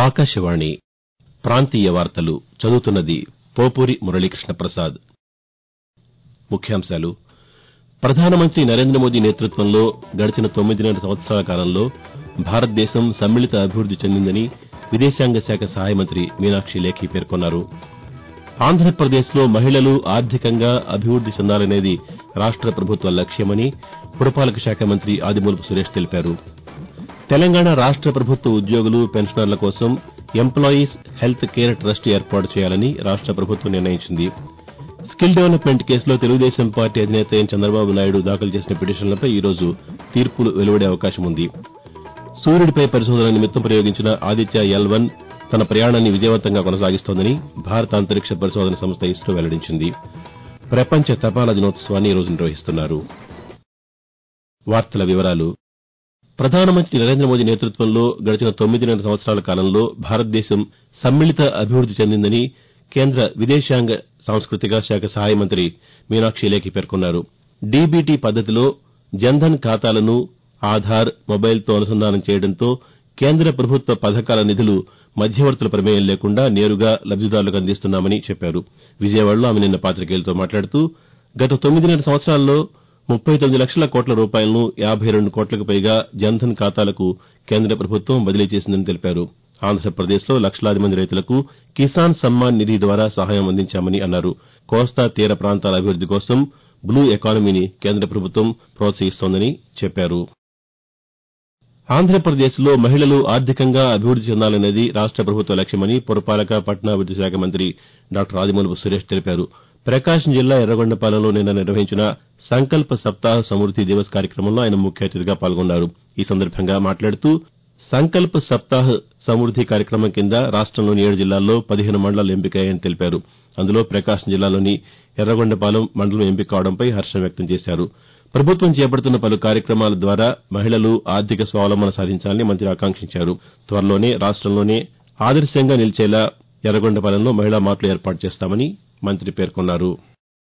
ఆకాశవాణి ప్రాంతీయ వార్తలు చదువుతున్నది పోపూరి మురళీకృష్ణ ప్రసాద్ ముఖ్యాంశాలు ప్రధానమంత్రి నరేంద్ర మోదీ నేతృత్వంలో గడిచిన తొమ్మిదిన్నర సంవత్సరాల కాలంలో భారతదేశం సమ్మిళిత అభివృద్ది చెందిందని విదేశాంగ శాఖ సహాయ మంత్రి మీనాక్షి లేఖి పేర్కొన్నారు ఆంధ్రప్రదేశ్లో మహిళలు ఆర్థికంగా అభివృద్ది చెందాలనేది రాష్ట ప్రభుత్వ లక్ష్యమని పురపాలక శాఖ మంత్రి ఆదిమూలపు సురేష్ తెలిపారు తెలంగాణ రాష్ట ప్రభుత్వ ఉద్యోగులు పెన్షనర్ల కోసం ఎంప్లాయీస్ హెల్త్ కేర్ ట్రస్ట్ ఏర్పాటు చేయాలని రాష్ట ప్రభుత్వం నిర్ణయించింది స్కిల్ డెవలప్మెంట్ కేసులో తెలుగుదేశం పార్టీ అధినేత ఎన్ చంద్రబాబు నాయుడు దాఖలు చేసిన పిటిషన్లపై ఈరోజు తీర్పులు వెలువడే అవకాశం ఉంది సూర్యుడిపై పరిశోధన నిమిత్తం ప్రయోగించిన ఆదిత్య ఎల్ వన్ తన ప్రయాణాన్ని విజయవంతంగా కొనసాగిస్తోందని భారత అంతరిక్ష పరిశోధన సంస్థ ఇస్రో వెల్లడించింది ప్రపంచ తపాలా దినోత్సవాన్ని ఈరోజు నిర్వహిస్తున్నారు ప్రధానమంత్రి నరేంద్ర మోదీ నేతృత్వంలో గడిచిన తొమ్మిదిన్నర సంవత్సరాల కాలంలో భారతదేశం సమ్మిళిత అభివృద్ది చెందిందని కేంద్ర విదేశాంగ సాంస్కృతిక శాఖ సహాయ మంత్రి మీనాక్షి లేఖి పేర్కొన్నారు డీబీటీ పద్దతిలో జన్ధన్ ఖాతాలను ఆధార్ మొబైల్తో అనుసంధానం చేయడంతో కేంద్ర ప్రభుత్వ పథకాల నిధులు మధ్యవర్తుల ప్రమేయం లేకుండా నేరుగా లబ్దిదారులకు అందిస్తున్నామని చెప్పారు విజయవాడలో ఆమె నిన్న పాతికేయులతో మాట్లాడుతూ గత తొమ్మిదిన్నర సంవత్సరాల్లో ముప్పై తొమ్మిది లక్షల కోట్ల రూపాయలను యాబై రెండు కోట్లకు పైగా జన్ధన్ ఖాతాలకు కేంద్ర ప్రభుత్వం బదిలీ చేసిందని తెలిపారు ఆంధ్రప్రదేశ్లో లక్షలాది మంది రైతులకు కిసాన్ సమ్మాన్ నిధి ద్వారా సహాయం అందించామని అన్నారు కోస్తా తీర ప్రాంతాల అభివృద్ది కోసం బ్లూ ఎకానమీని కేంద్ర ప్రభుత్వం ప్రోత్సహిస్తోందని చెప్పారు ఆంధ్రప్రదేశ్లో మహిళలు ఆర్థికంగా అభివృద్ది చెందాలనేది రాష్ట ప్రభుత్వ లక్ష్యమని పురపాలక పట్టణాభివృద్ది శాఖ మంత్రి డాక్టర్ ఆదిమూలపు సురేష్ తెలిపారు ప్రకాశం జిల్లా ఎర్రగొండపాలెంలో నిన్న నిర్వహించిన సంకల్ప సప్తాహ్ సమృద్ది దివస్ కార్యక్రమంలో ఆయన ముఖ్య అతిథిగా పాల్గొన్నారు ఈ సందర్భంగా మాట్లాడుతూ సంకల్ప్ సప్తాహ్ సమృద్ది కార్యక్రమం కింద రాష్టంలోని ఏడు జిల్లాల్లో పదిహేను మండలాలు ఎంపికయ్యాయని తెలిపారు అందులో ప్రకాశం జిల్లాలోని ఎర్రగొండపాలెం మండలం ఎంపిక కావడంపై హర్షం వ్యక్తం చేశారు ప్రభుత్వం చేపడుతున్న పలు కార్యక్రమాల ద్వారా మహిళలు ఆర్థిక స్వావలంబన సాధించాలని మంత్రి ఆకాంక్షించారు త్వరలోనే రాష్టంలోనే ఆదర్శంగా నిలిచేలా ఎర్రగొండపాలెంలో మహిళా మార్టులు ఏర్పాటు చేస్తామని మంత్రి పేర్కొన్నారు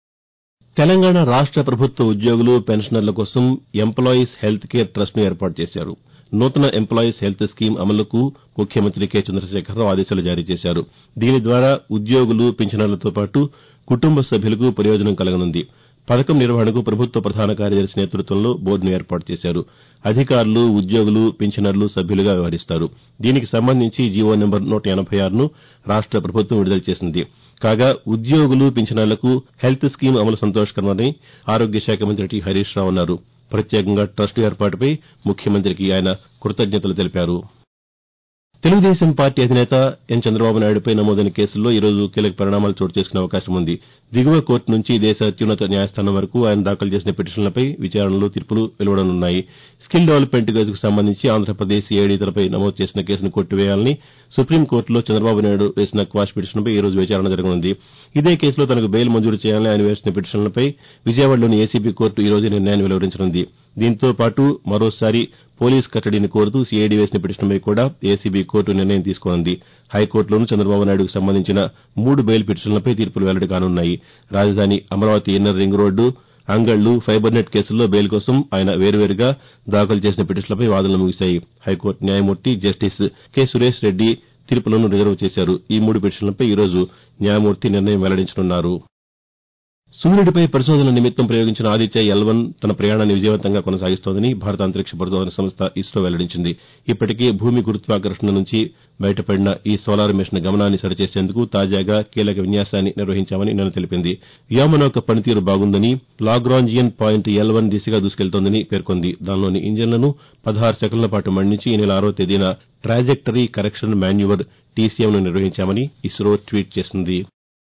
తెలంగాణ రాష్ట ప్రభుత్వ ఉద్యోగులు పెన్షనర్ల కోసం ఎంప్లాయీస్ హెల్త్ కేర్ ట్రస్ట్ను ఏర్పాటు చేశారు నూతన ఎంప్లాయీస్ హెల్త్ స్కీమ్ అమలుకు ముఖ్యమంత్రి కె చంద్రశేఖరరావు ఆదేశాలు జారీ చేశారు దీని ద్వారా ఉద్యోగులు పింఛనర్లతో పాటు కుటుంబ సభ్యులకు ప్రయోజనం కలగనుంది పథకం నిర్వహణకు ప్రభుత్వ ప్రధాన కార్యదర్శి నేతృత్వంలో బోర్డును ఏర్పాటు చేశారు అధికారులు ఉద్యోగులు పింఛనర్లు సభ్యులుగా వ్యవహరిస్తారు దీనికి సంబంధించి జీవో నెంబర్ నూట ఎనబై ఆరును రాష్ట ప్రభుత్వం విడుదల చేసింది కాగా ఉద్యోగులు పింఛనర్లకు హెల్త్ స్కీమ్ అమలు సంతోషకరమని ఆరోగ్య శాఖ మంత్రి టి హరీష్ రావు అన్నారు ప్రత్యేకంగా ట్రస్టు ఏర్పాటుపై ముఖ్యమంత్రికి ఆయన కృతజ్ఞతలు తెలిపారు తెలుగుదేశం పార్టీ అధినేత ఎన్ చంద్రబాబు నాయుడుపై నమోదైన కేసుల్లో ఈరోజు కీలక పరిణామాలు చోటు చేసుకునే అవకాశం ఉంది దిగువ కోర్టు నుంచి దేశ అత్యున్నత న్యాయస్థానం వరకు ఆయన దాఖలు చేసిన పిటిషన్లపై విచారణలు తీర్పులు వెలువడనున్నాయి స్కిల్ డెవలప్మెంట్ కేసుకు సంబంధించి ఆంధ్రప్రదేశ్ సీఐడీ తనపై నమోదు చేసిన కేసును కొట్టివేయాలని సుప్రీంకోర్టులో చంద్రబాబు నాయుడు వేసిన క్వాష్ పిటిషన్పై ఈరోజు విచారణ జరగనుంది ఇదే కేసులో తనకు బెయిల్ మంజూరు చేయాలని ఆయన వేసిన పిటిషన్లపై విజయవాడలోని ఏసీబీ కోర్టు ఈరోజు నిర్ణయాన్ని వెలువరించనుంది దీంతో పాటు మరోసారి పోలీస్ కస్టడీని కోరుతూ సీఐడీ వేసిన పిటిషన్పై కూడా ఏసీబీ కోర్టు నిర్ణయం తీసుకోనుంది హైకోర్టులోనూ చంద్రబాబు నాయుడుకు సంబంధించిన మూడు బెయిల్ పిటిషన్లపై తీర్పులు వెల్లడి కానున్నాయి రాజధాని Amaravati inner ring road Angallu fibre net కేసుల్లో బెయిల్ కోసం ఆయన వేర్వేరుగా దాఖలు చేసిన పిటిషన్లపై వాదనలు ముగిశాయి హైకోర్టు న్యాయమూర్తి జస్టిస్ కె సురేష్ రెడ్డి తీర్పులను రిజర్వ్ చేశారు ఈ మూడు పిటిషన్లపై ఈరోజు న్యాయమూర్తి నిర్ణయం వెల్లడించనున్నారు సూర్యుడిపై పరిశోధన నిమిత్తం ప్రయోగించిన ఆదిత్య ఎల్ వన్ తన ప్రయాణాన్ని విజయవంతంగా కొనసాగిస్తోందని భారత అంతరిక్ష పరిశోధన సంస్థ ఇస్రో వెల్లడించింది ఇప్పటికే భూమి గురుత్వాకర్షణ నుంచి బయటపడిన ఈ సోలార్ మిషన్ గమనాన్ని సరిచేసేందుకు తాజాగా కీలక విన్యాసాన్ని నిర్వహించామని నిన్న తెలిపింది వ్యోమనౌక పనితీరు బాగుందని లాగ్రాంజియన్ పాయింట్ ఎల్ వన్ దిశగా దూసుకెళ్తోందని పేర్కొంది దానిలోని ఇంజన్లను పదహారు సెకన్ల పాటు మండించి ఈ నెల ఆరో తేదీన ట్రాజెక్టరీ కరెక్షన్ మాన్యువర్ టీసీఎంను నిర్వహించామని ఇస్రో ట్వీట్ చేసింది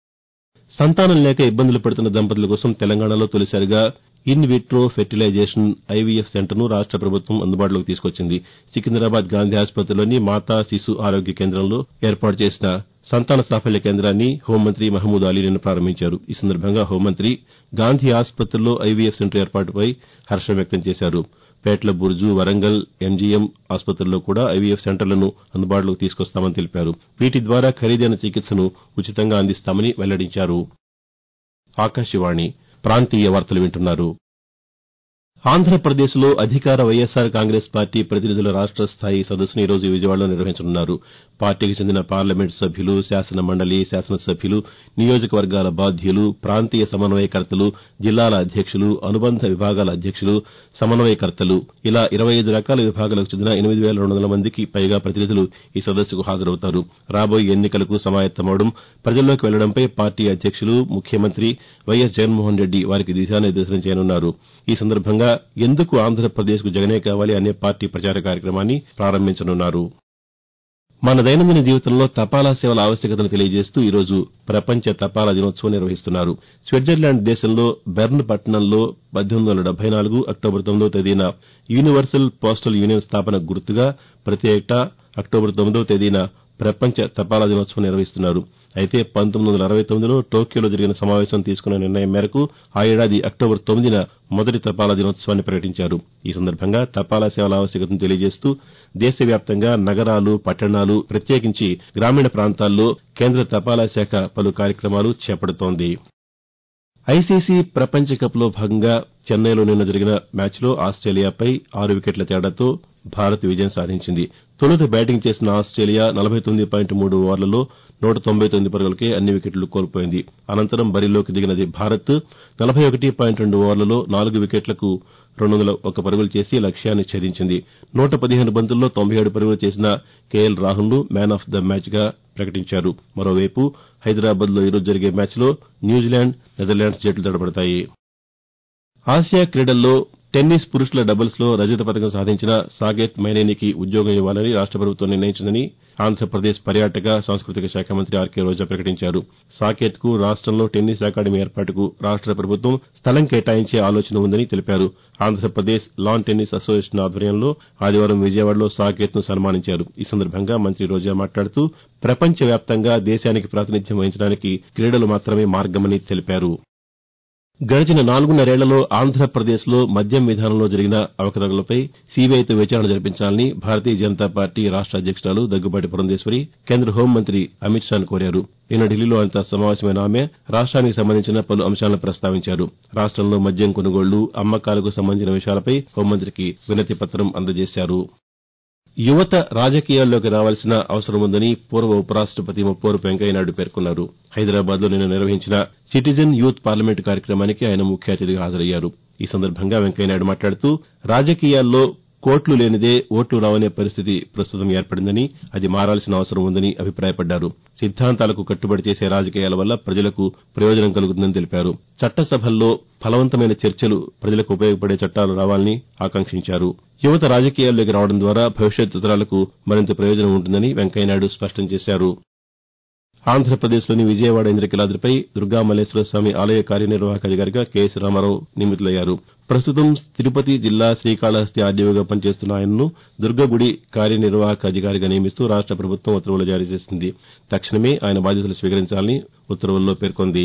సంతానం లేక ఇబ్బందులు పడుతున్న దంపతుల కోసం తెలంగాణలో తొలిసారిగా ఇన్ విట్రో ఫెర్టిలైజేషన్ ఐవీఎఫ్ సెంటర్ను రాష్ట ప్రభుత్వం అందుబాటులోకి తీసుకొచ్చింది సికింద్రాబాద్ గాంధీ ఆసుపత్రిలోని మాతా శిశు ఆరోగ్య కేంద్రంలో ఏర్పాటు చేసిన సంతాన సాఫల్య కేంద్రాన్ని హోంమంత్రి మహమూద్ అలీ నిన్న ప్రారంభించారు ఈ సందర్భంగా హోంమంత్రి గాంధీ ఆసుపత్రిలో ఐవీఎఫ్ సెంటర్ ఏర్పాటుపై హర్షం వ్యక్తం చేశారు పేట్ల బుర్జు వరంగల్ ఎంజీఎం ఆసుపత్రుల్లో కూడా ఐవీఎఫ్ సెంటర్లను అందుబాటులోకి తీసుకొస్తామని తెలిపారు వీటి ద్వారా ఖరీదైన చికిత్సను ఉచితంగా అందిస్తామని వెల్లడించారు ఆంధ్రప్రదేశ్లో అధికార వైఎస్సార్ కాంగ్రెస్ పార్టీ ప్రతినిధుల రాష్ట స్థాయి సదస్సును ఈరోజు విజయవాడలో నిర్వహించనున్నారు పార్టీకి చెందిన పార్లమెంటు సభ్యులు శాసన మండలి శాసనసభ్యులు నియోజకవర్గాల బాధ్యులు ప్రాంతీయ సమన్వయకర్తలు జిల్లాల అధ్యక్షులు అనుబంధ విభాగాల అధ్యక్షులు సమన్వయకర్తలు ఇలా ఇరవై ఐదు రకాల విభాగాలకు చెందిన ఎనిమిది వేల రెండు వందల మందికి పైగా ప్రతినిధులు ఈ సదస్సుకు హాజరవుతారు రాబోయే ఎన్నికలకు సమాయత్తమవడం ప్రజల్లోకి వెళ్లడంపై పార్టీ అధ్యక్షులు ముఖ్యమంత్రి వైఎస్ జగన్మోహన్ రెడ్డి వారికి దిశానిర్దేశనం చేయనున్నారు ఈ సందర్భంగా ఎందుకు ఆంధ్రప్రదేశ్కు జగనే కావాలి అనే పార్టీ ప్రచార కార్యక్రమాన్ని ప్రారంభించనున్నారు మన దైనందిన జీవితంలో తపాలా సేవల ఆవశ్యకతను తెలియజేస్తూ ఈరోజు ప్రపంచ తపాలా దినోత్సవం నిర్వహిస్తున్నారు స్విట్జర్లాండ్ దేశంలో బెర్న్ పట్టణంలో పద్దెనిమిది వందల డెబ్బై నాలుగు అక్టోబర్ తొమ్మిదవ తేదీన యూనివర్సల్ పోస్టల్ యూనియన్ స్థాపనకు గుర్తుగా ప్రతి ఏటా అక్టోబర్ తొమ్మిదవ తేదీన ప్రపంచ తపాలా దినోత్సవం నిర్వహిస్తున్నారు అయితే పంతొమ్మిది వందల అరవై తొమ్మిదిలో టోక్యోలో జరిగిన సమావేశం తీసుకున్న నిర్ణయం మేరకు ఆ ఏడాది అక్టోబర్ తొమ్మిదిన మొదటి తపాలా దినోత్సవాన్ని ప్రకటించారు ఈ సందర్భంగా తపాలా సేవల ఆవశ్యకతను తెలియజేస్తూ దేశవ్యాప్తంగా నగరాలు పట్టణాలు ప్రత్యేకించి గ్రామీణ ప్రాంతాల్లో కేంద్ర తపాలా శాఖ పలు కార్యక్రమాలు చేపడుతోంది ఐసీసీ ప్రపంచ కప్లో భాగంగా చెన్నైలో నిన్న జరిగిన మ్యాచ్లో ఆస్టేలియాపై ఆరు వికెట్ల తేడాతో భారత్ విజయం సాధించింది తొలుత బ్యాటింగ్ చేసిన ఆస్టేలియా నలభై తొమ్మిది పాయింట్ మూడు ఓవర్లలో నూట తొంభై తొమ్మిది పరుగులకే అన్ని వికెట్లు కోల్పోయింది అనంతరం బరిలోకి దిగినది భారత్ నలభై ఒకటి పాయింట్ రెండు ఓవర్లలో నాలుగు వికెట్లకు రెండు వందల ఒక్క పరుగులు చేసి లక్ష్యాన్ని ఛేదించింది నూట పదిహేను బంతుల్లో తొంభై ఏడు పరుగులు చేసిన కేఎల్ రాహుల్ను మ్యాన్ ఆఫ్ ద మ్యాచ్గా ప్రకటించారు మరోవైపు హైదరాబాద్లో ఈరోజు జరిగే మ్యాచ్లో న్యూజిలాండ్ నెదర్లాండ్స్ జట్లు తలపడతాయి ఆసియా క్రీడల్లో టెన్నిస్ పురుషుల డబుల్స్లో రజత పతకం సాధించిన సాకేత్ మైనేనికి ఉద్యోగం ఇవ్వాలని రాష్ట ప్రభుత్వం నిర్ణయించిందని ఆంధ్రప్రదేశ్ పర్యాటక సాంస్కృతిక శాఖ మంత్రి ఆర్కే రోజా ప్రకటించారు సాకేత్కు రాష్టంలో టెన్నిస్ అకాడమీ ఏర్పాటుకు రాష్ట ప్రభుత్వం స్థలం కేటాయించే ఆలోచన ఉందని తెలిపారు ఆంధ్రప్రదేశ్ లాన్ టెన్నిస్ అసోసియేషన్ ఆధ్వర్యంలో ఆదివారం విజయవాడలో సాకేత్ను సన్మానించారు ఈ సందర్భంగా మంత్రి రోజా మాట్లాడుతూ ప్రపంచ వ్యాప్తంగా దేశానికి ప్రాతినిధ్యం వహించడానికి క్రీడలు మాత్రమే మార్గమని తెలిపారు గడిచిన నాలుగున్నరేళ్లలో ఆంధ్రప్రదేశ్లో మద్యం విధానంలో జరిగిన అవకతవకలపై సీబీఐతో విచారణ జరిపించాలని భారతీయ జనతా పార్టీ రాష్ట అధ్యక్షురాలు దగ్గుబాటి పురంధేశ్వరి కేంద్ర హోంమంత్రి అమిత్ షాను కోరారు నిన్న ఢిల్లీలో ఆయనతో సమావేశమైన ఆమె రాష్ట్రానికి సంబంధించిన పలు అంశాలను ప్రస్తావించారు రాష్టంలో మద్యం కొనుగోళ్లు అమ్మకాలకు సంబంధించిన విషయాలపై హోంమంత్రికి వినతి పత్రం అందజేశారు యువత రాజకీయాల్లోకి రావాల్సిన అవసరం ఉందని పూర్వ ఉపరాష్టపతి ముప్పవరపు వెంకయ్యనాయుడు పేర్కొన్నారు హైదరాబాద్లో నిన్న నిర్వహించిన సిటిజన్ యూత్ పార్లమెంటు కార్యక్రమానికి ఆయన ముఖ్య అతిథిగా హాజరయ్యారు ఈ సందర్భంగా వెంకయ్యనాయుడు మాట్లాడుతూ రాజకీయాల్లో కోట్లు లేనిదే ఓట్లు రావనే పరిస్థితి ప్రస్తుతం ఏర్పడిందని అది మారాల్సిన అవసరం ఉందని అభిప్రాయపడ్డారు సిద్దాంతాలకు కట్టుబడి చేసే రాజకీయాల వల్ల ప్రజలకు ప్రయోజనం కలుగుతుందని తెలిపారు చట్టసభల్లో ఫలవంతమైన చర్చలు ప్రజలకు ఉపయోగపడే చట్టాలు రావాలని ఆకాంక్షించారు యువత రాజకీయాల్లోకి రావడం ద్వారా భవిష్యత్ తరాలకు మరింత ప్రయోజనం ఉంటుందని వెంకయ్యనాయుడు స్పష్టం చేశారు ఆంధ్రప్రదేశ్లోని విజయవాడ ఇంద్రకీలాద్రిపై దుర్గామల్లేశ్వర స్వామి ఆలయ కార్యనిర్వాహక అధికారిగా కెఎస్ రామారావు నియమితులయ్యారు ప్రస్తుతం తిరుపతి జిల్లా శ్రీకాళహస్తి ఆర్డీఓగా పనిచేస్తున్న ఆయనను దుర్గగుడి కార్యనిర్వాహక అధికారిగా నియమిస్తూ రాష్ట ప్రభుత్వం ఉత్తర్వులు జారీ చేసింది తక్షణమే ఆయన బాధ్యతలు స్వీకరించాలని ఉత్తర్వుల్లో పేర్కొంది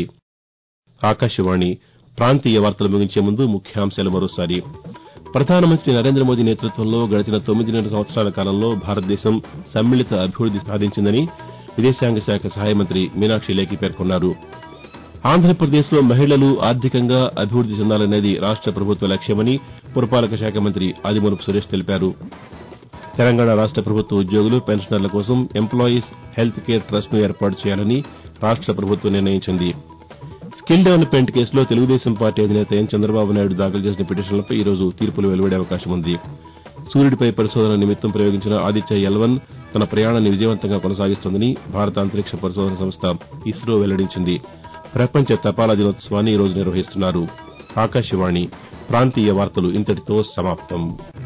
ఆకాశవాణి ప్రాంతీయ వార్తలు ముగించే ముందు ముఖ్యాంశాలు మరోసారి ప్రధానమంత్రి నరేంద్ర మోదీ నేతృత్వంలో గడిచిన తొమ్మిదిన్నర సంవత్సరాల కాలంలో భారతదేశం సమ్మిళిత అభివృద్ది సాధించిందని విదేశాంగ శాఖ సహాయ మంత్రి మీనాక్షి లేఖి పేర్కొన్నారు ఆంధ్రప్రదేశ్లో మహిళలు ఆర్థికంగా అభివృద్ది చెందాలనేది రాష్ట ప్రభుత్వ లక్ష్యమని పురపాలక శాఖ మంత్రి ఆదిమూలపు సురేష్ తెలిపారు తెలంగాణ రాష్ట ప్రభుత్వ ఉద్యోగులు పెన్షనర్ల కోసం ఎంప్లాయీస్ హెల్త్ కేర్ ట్రస్ట్ను ఏర్పాటు చేయాలని రాష్ట ప్రభుత్వం నిర్ణయించింది స్కిల్ డెవలప్మెంట్ కేసులో తెలుగుదేశం పార్టీ అధినేత ఎన్ చంద్రబాబు నాయుడు దాఖలు చేసిన పిటిషన్లపై ఈరోజు తీర్పులు వెలువడే అవకాశం ఉంది సూర్యుడిపై పరిశోధన నిమిత్తం ప్రయోగించిన ఆదిత్య ఎల్వన్ తన ప్రయాణాన్ని విజయవంతంగా కొనసాగిస్తోందని భారత అంతరిక్ష పరిశోధన సంస్థ ఇస్రో వెల్లడించింది ప్రపంచ తపాలా దినోత్సవాన్ని ఈరోజు నిర్వహిస్తున్నారు ఆకాశవాణి ప్రాంతీయ వార్తలు ఇంతటితో సమాప్తం